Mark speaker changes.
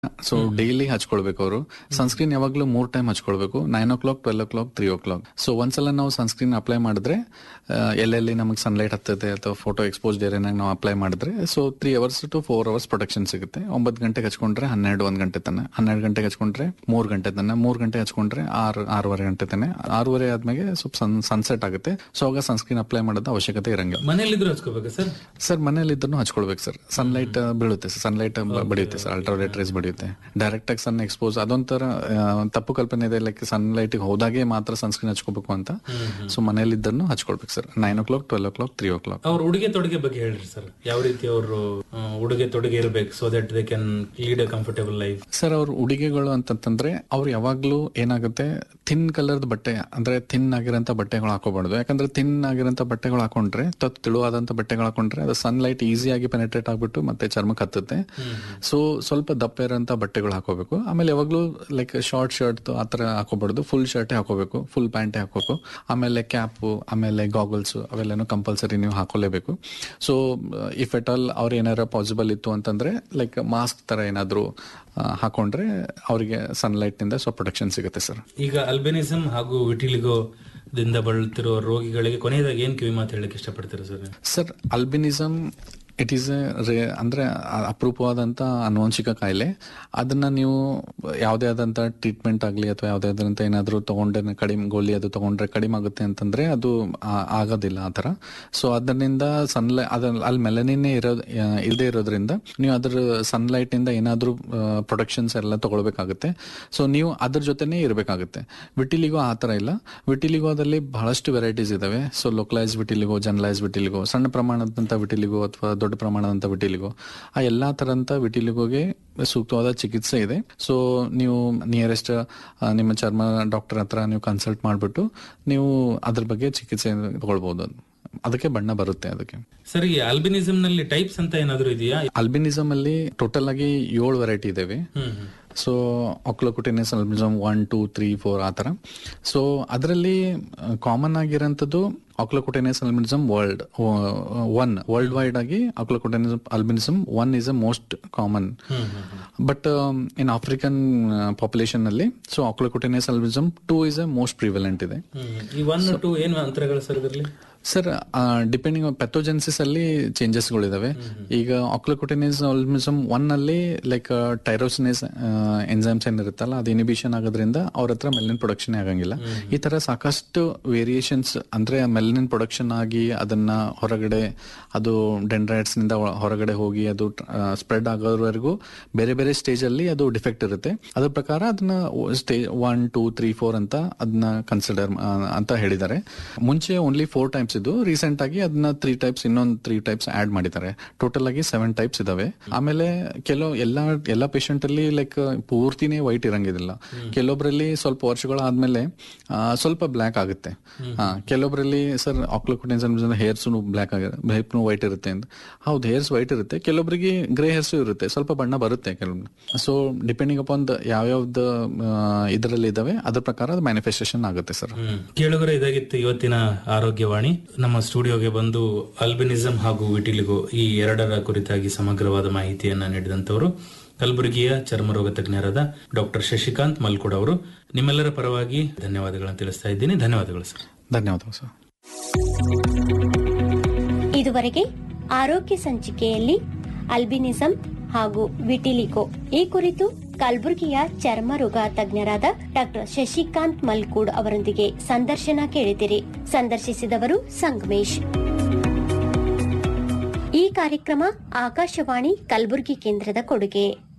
Speaker 1: So daily ಹಚ್ಕೊಳ್ಬೇಕು ಅವರು sunscreen ಯಾವಾಗ್ಲೂ ಮೂರ್ ಟೈಮ್ ಹಚ್ಕೊಳ್ಬೇಕು nine o'clock twelve o'clock three o'clock so ಒಂದ್ಸಲ ನಾವು ಸನ್ಸ್ಕ್ರೀನ್ ಅಪ್ಲೈ ಮಾಡಿದ್ರೆ ಆ, ಎಲ್ಲೆಲ್ಲಿ ನಮಗೆ ಸನ್ಲೈಟ್ ಹತ್ತದೆ ಅಥವಾ ಫೋಟೋ ಎಕ್ಸ್ಪೋಸ್ ಏರಿಯಾನಾಗ ನಾವು ಅಪ್ಲೈ ಮಾಡಿದ್ರೆ so three hours to four hours protection ಸಿಗುತ್ತೆ ಒಂಬತ್ತು ಗಂಟೆಗೆ ಹಚ್ಕೊಂಡ್ರೆ ಹನ್ನೆರಡು ಒಂದ್ ಗಂಟೆ ತನ ಹನ್ನೆರಡು ಗಂಟೆಗೆ ಹಚ್ಕೊಂಡ್ರೆ ಮೂರ್ ಗಂಟೆ ತನ ಮೂರ್ ಗಂಟೆ ಹಚ್ಕೊಂಡ್ರೆ ಆರು ಆರೂವರೆ ಗಂಟೆ ತನ ಆರೂವರೆ ಆದ್ಮೇಲೆ ಸ್ವಲ್ಪ ಸನ್ ಸನ್ಸೆಟ್ ಆಗುತ್ತೆ ಸೊ ಆಗ ಸನ್ಸ್ಕ್ರೀನ್ ಅಪ್ಲೈ ಮಾಡೋದು ಅವಶ್ಯಕತೆ ಇರಂಗಿಲ್ಲ
Speaker 2: ಮನೇಲಿದ್ರು ಹಚ್ಕೋಬೇಕಾ ಸರ್
Speaker 1: ಸರ್ ಮನೇಲಿ ಇದ್ರೂ ಹಚ್ಕೊಳ್ಬೇಕು ಸರ್ ಸನ್ಲೈಟ್ ಬೀಳುತ್ತೆ ಸರ್ ಸನ್ಲೈಟ್ ಬಡಿಯುತ್ತೆ ಸರ್ ಅಲ್ಟ್ರಾವೈಲೆಟ್ ರೇಸ್ ಬಡಿಯುತ್ತೆ ಡೈರೆಕ್ಟ್ ಆಗಿ ಸನ್ ಎಕ್ಸ್ಪೋಸ್ ಅದೊಂಥರ ಆ, ತಪ್ಪು ಕಲ್ಪನೆ ಇದೆ ಲೈಕ್ ಸನ್ಲೈಟ್ ಹೋದಾಗೆ ಮಾತ್ರ ಸನ್ಸ್ಕ್ರೀನ್ ಹಚ್ಕೋಬೇಕು ಅಂತ ಸೊ ಮನೇಲಿ ಇದ್ದನ್ನು ಹಚ್ಕೊಳ್ಬೇಕು sir nine o'clock twelve o'clock three o'clock
Speaker 2: ಅವ್ರ ಉಡುಗೆ ತೊಡುಗೆ ಬಗ್ಗೆ ಹೇಳ್ರಿ ಸರ್ ಯಾವ ರೀತಿ ಅವರು ಉಡುಗೆ ತೊಡುಗೆ ಇರಬೇಕು so that they can lead a comfortable life
Speaker 1: sir ಅವ್ರ ಉಡುಗೆಗಳು ಅಂತಂತಂದ್ರೆ ಅವ್ರು ಯಾವಾಗ್ಲೂ ಏನಾಗುತ್ತೆ ಥಿನ್ ಕಲರ್ದ ಬಟ್ಟೆ ಅಂದ್ರೆ ಥಿನ್ ಆಗಿರೋಂಥ ಬಟ್ಟೆಗಳು ಹಾಕೋಬಾರ್ದು ಯಾಕಂದ್ರೆ ಥಿನ್ ಆಗಿರೋಂಥ ಬಟ್ಟೆಗಳು ಹಾಕೊಂಡ್ರೆ ತತ್ ತಿಳುವಾದಂಥ ಬಟ್ಟೆಗಳು ಹಾಕೊಂಡ್ರೆ ಅದು ಸನ್ಲೈಟ್ ಈಸಿಯಾಗಿ ಪೆನೆಟ್ರೇಟ್ ಆಗ್ಬಿಟ್ಟು ಮತ್ತೆ ಚರ್ಮಕ್ಕೆ ಹತ್ತುತ್ತೆ ಸೊ ಸ್ವಲ್ಪ ದಪ್ಪ ಇರೋಂಥ ಬಟ್ಟೆಗಳು ಹಾಕೋಬೇಕು ಆಮೇಲೆ ಯಾವಾಗ್ಲೂ ಲೈಕ್ ಶಾರ್ಟ್ ಶರ್ಟ್ ಆತರ ಹಾಕೋಬಾರ್ದು ಫುಲ್ ಶರ್ಟೇ ಹಾಕೋಬೇಕು ಫುಲ್ ಪ್ಯಾಂಟೇ ಹಾಕೋಬೇಕು ಆಮೇಲೆ ಕ್ಯಾಪು ಆಮೇಲೆ ಗಾಗಲ್ಸ್ ಅವೆಲ್ಲನೂ ಕಂಪಲ್ಸರಿ ನೀವು ಹಾಕೋಲೇಬೇಕು ಸೊ ಇಫ್ ಎಟ್ ಆಲ್ ಅವ್ರು ಏನಾರ ಪಾಸಿಬಲ್ ಇತ್ತು ಅಂತಂದ್ರೆ ಲೈಕ್ ಮಾಸ್ಕ್ ತರ ಏನಾದ್ರು ಆ, ಹಾಕೊಂಡ್ರೆ ಅವರಿಗೆ ಸನ್ಲೈಟ್ ನಿಂದ ಸ್ವಲ್ಪ ಪ್ರೊಟೆಕ್ಷನ್ ಸಿಗುತ್ತೆ ಸರ್
Speaker 2: ಈಗ ಅಲ್ಬೆನಿಸಮ್ ಹಾಗೂ ವಿಟಿಲಿಗೋ ದಿಂದ ಬಳಲ್ತಿರೋ ರೋಗಿಗಳಿಗೆ ಕೊನೆಯದಾಗಿ ಏನ್ ಕಿವಿ ಮಾತು ಹೇಳಕ್ ಇಷ್ಟಪಡ್ತೀರಾ sir
Speaker 1: sir albinism it is rare ಅಂದ್ರೆ ಅ- ಅಪರೂಪವಾದಂತ ಅನುವಂಶಿಕ ಕಾಯಿಲೆ ಅದನ್ನ ನೀವು ಯಾವುದೇ ಆದಂತ ಟ್ರೀಟ್ಮೆಂಟ್ ಆಗಲಿ ಅಥವಾ ಯಾವುದೇ ಆದಂತ ಏನಾದರೂ ತಗೊಂಡ್ರೆ ಕಡಿಮೆ ಗೋಲಿ ಅದು ತಗೊಂಡ್ರೆ ಕಡಿಮೆ ಆಗುತ್ತೆ ಅಂತಂದ್ರೆ ಅದು ಆ- ಆಗೋದಿಲ್ಲ ಆ ಥರ ಸೊ ಅದರಿಂದ ಸನ್ಲೈ ಅದ ಅಲ್ಲಿ ಮೆಲನಿನೇ ಇರೋ ಇಲ್ಲದೆ ಇರೋದ್ರಿಂದ ನೀವು ಅದ್ರ ಸನ್ಲೈಟ್ ನಿಂದ ಏನಾದರೂ ಪ್ರೊಟೆಕ್ಷನ್ಸ್ ಎಲ್ಲ ತಗೊಳ್ಬೇಕಾಗುತ್ತೆ ಸೊ ನೀವು ಅದ್ರ ಜೊತೆನೇ ಇರಬೇಕಾಗುತ್ತೆ ವಿಟಿಲಿಗೋ ಆ ಥರ ಇಲ್ಲ ವಿಟಿಲಿಗೋದಲ್ಲಿ ಬಹಳಷ್ಟು ವೆರೈಟೀಸ್ ಇದಾವೆ so localise vitiligo generalise vitiligo ಸಣ್ಣ ಪ್ರಮಾಣದಂತ ವಿಟಿಲಿಗೋ ಅಥವಾ ದೊಡ್ಡ ಪ್ರಮಾಣದಂತ ವಿಟಿಲಿಗೋ ಆ ಎಲ್ಲಾ ತರಂತ ವಿಟಿಲಿಗೋಗೆ ಸೂಕ್ತವಾದ ಚಿಕಿತ್ಸೆ ಇದೆ ಸೊ ನೀವು ನಿಯರೆಸ್ಟ್ ನಿಮ್ಮ ಚರ್ಮ ಡಾಕ್ಟರ್ ಹತ್ರ ನೀವು ಕನ್ಸಲ್ಟ್ ಮಾಡಿಬಿಟ್ಟು ನೀವು ಅದ್ರ ಬಗ್ಗೆ ಚಿಕಿತ್ಸೆ ತಗೊಳ್ಬಹುದು ಅದಕ್ಕೆ ಬಣ್ಣ ಬರುತ್ತೆ ಅದಕ್ಕೆ
Speaker 2: ಸರ್ ಈ ಆಲ್ಬಿನಿಸಮ್ ನಲ್ಲಿ ಟೈಪ್ಸ್ ಅಂತ ಏನಾದ್ರು ಇದೆಯಾ
Speaker 1: ಅಲ್ಬಿನಿಸಮ್ ಅಲ್ಲಿ ಟೋಟಲ್ ಆಗಿ ಏಳು ವೆರೈಟಿ ಇದಾವೆ
Speaker 2: hmm hmm.
Speaker 1: So oculocutaneous albinism one two three four ಆ ಥರ ಸೊ ಅದರಲ್ಲಿ ಕಾಮನ್ ಆಗಿರೋಂಥದ್ದು oculocutaneous albinism world one world wide ಆಗಿ oculocutaneous albinism one is a most common
Speaker 2: hmm hmm hmm.
Speaker 1: But in African population ಅಲ್ಲಿ so oculocutaneous albinism two is a most prevalent ಇದೆ
Speaker 2: hmm. ಈ one two ಏನ್ ಅಂತರಗಳು sir ಇದರಲ್ಲಿ
Speaker 1: sir depending pathogenesis ಅಲ್ಲಿ changes ಗಳಿದಾವೆ ಈಗ ಆಕ್ಲೋಕೊಟಿನಿಸ್ ಆಲ್ಮಿಸಮ್ ಒನ್ ಅಲ್ಲಿ ಲೈಕ್ ಟೈರೋಸಿನಿಸ್ ಎನ್ಸೈಮ್ಸ್ ಏನಿರುತ್ತಲ್ಲ ಅದು ಇನಿಬಿಷನ್ ಆಗೋದ್ರಿಂದ ಅವ್ರ ಹತ್ರ ಮೆಲನಿನ್ ಪ್ರೊಡಕ್ಷನ್ ಆಗಂಗಿಲ್ಲ ಈ ತರ ಸಾಕಷ್ಟು ವೇರಿಯೇಷನ್ಸ್ ಅಂದ್ರೆ ಮೆಲನಿನ್ ಪ್ರೊಡಕ್ಷನ್ ಆಗಿ ಅದನ್ನ ಹೊರಗಡೆ ಅದು ಡೆಂಡ್ರೈಟ್ಸ್ ನಿಂದ ಒಳ- ಹೊರಗಡೆ ಹೋಗಿ ಅದು ಸ್ಪ್ರೆಡ್ ಆಗೋವರೆಗೂ ಬೇರೆ ಬೇರೆ ಸ್ಟೇಜ್ ಅಲ್ಲಿ ಅದು ಡಿಫೆಕ್ಟ್ ಇರುತ್ತೆ ಅದ್ರ ಪ್ರಕಾರ ಅದನ್ನ stage one two three four ಅಂತ ಅದನ್ನ ಕನ್ಸಿಡರ್ ಅಂತ ಹೇಳಿದ್ದಾರೆ ಮುಂಚೆ ಓನ್ಲಿ ಫೋರ್ ಟೈಪ್ಸ್ ಇದ್ದು ರೀಸೆಂಟ್ ಆಗಿ ಅದನ್ನ ತ್ರೀ ಟೈಪ್ಸ್ ಇನ್ನೊಂದು ತ್ರೀ ಟೈಪ್ಸ್ ಆಡ್ ಮಾಡಿದ್ದಾರೆ ಟೋಟಲ್ ಆಗಿ ಸೆವೆನ್ ಟೈಪ್ಸ್ ಇದಾವೆ ಆಮೇಲೆ ಕೆಲವು ಎಲ್ಲಾ ಎಲ್ಲಾ ಪೇಷಂಟ್ ಅಲ್ಲಿ ಲೈಕ್ ಪೂರ್ತಿನೇ ವೈಟ್ ಇರಂಗಿಲ್ಲ ಕೆಲವೊಬ್ರಲ್ಲಿ ಸ್ವಲ್ಪ ವರ್ಷಗಳಾದ್ಮೇಲೆ ಆ, ಸ್ವಲ್ಪ ಬ್ಲ್ಯಾಕ್ ಆಗುತ್ತೆ ಹಾ ಕೆಲವೊಬ್ರಲ್ಲಿ ಸರ್ ಆಕ್ಲೋಕೊಟೆನ್ಸ್ ಹೇರ್ಸ್ ಬ್ಲ್ಯಾಕ್ ಆಗಿದೆ ಹೇರ್ನು ವೈಟ್ ಇರುತ್ತೆ ಅಂತ ಹೌದು ಹೇರ್ಸ್ ವೈಟ್ ಇರುತ್ತೆ ಕೆಲವೊಬ್ಬರಿಗೆ ಗ್ರೇ ಹೇರ್ಸ್ ಇರುತ್ತೆ ಸ್ವಲ್ಪ ಬಣ್ಣ ಬರುತ್ತೆ ಕೆಲವೊಮ್ಮೆ ಸೊ ಡಿಪೆಂಡಿಂಗ್ ಅಪಾನ್ ಯಾವ್ಯಾವ್ದು ಇದರಲ್ಲಿ ಇದಾವೆ ಅದ್ರ ಪ್ರಕಾರ ಅದು ಮ್ಯಾನಿಫೆಸ್ಟೇಷನ್ ಆಗುತ್ತೆ ಸರ್
Speaker 2: ಹ್ಮ್. ಕೇಳುಗರೆ ಇದಾಗಿತ್ತು ಇವತ್ತಿನ ಆರೋಗ್ಯವಾಣಿ ನಮ್ಮ ಸ್ಟುಡಿಯೋಗೆ ಬಂದು ಅಲ್ಬಿನಿಸಂ ಹಾಗೂ ವಿಟಿಲಿಗೋ ಈ ಎರಡರ ಕುರಿತಾಗಿ ಸಮಗ್ರವಾದ ಮಾಹಿತಿಯನ್ನ ನೀಡಿದಂತವರು ಕಲಬುರಗಿಯ ಚರ್ಮರೋಗ ತಜ್ಞರಾದ ಡಾಕ್ಟರ್ ಶಶಿಕಾಂತ್ ಮಲ್ಕುಡ್ ಅವರು ನಿಮ್ಮೆಲ್ಲರ ಪರವಾಗಿ ಧನ್ಯವಾದಗಳನ್ನು ತಿಳಿಸ್ತಾ ಇದ್ದೀನಿ ಧನ್ಯವಾದಗಳು ಸರ್
Speaker 1: ಧನ್ಯವಾದಗಳು ಸರ್
Speaker 3: ಇದುವರೆಗೆ ಆರೋಗ್ಯ ಸಂಚಿಕೆಯಲ್ಲಿ ಅಲ್ಬಿನಿಸಂ ಹಾಗೂ ವಿಟಿಲಿಕೋ ಈ ಕುರಿತು ಕಲಬುರಗಿಯ ಚರ್ಮರೋಗ ತಜ್ಞರಾದ ಡಾಕ್ಟರ್ ಶಶಿಕಾಂತ್ ಮಲ್ಕೂಡ್ ಅವರೊಂದಿಗೆ ಸಂದರ್ಶನ ಕೇಳಿದಿರಿ ಸಂದರ್ಶಿಸಿದವರು ಸಂಗಮೇಶ್ ಈ ಕಾರ್ಯಕ್ರಮ ಆಕಾಶವಾಣಿ ಕಲಬುರಗಿ ಕೇಂದ್ರದ ಕೊಡುಗೆ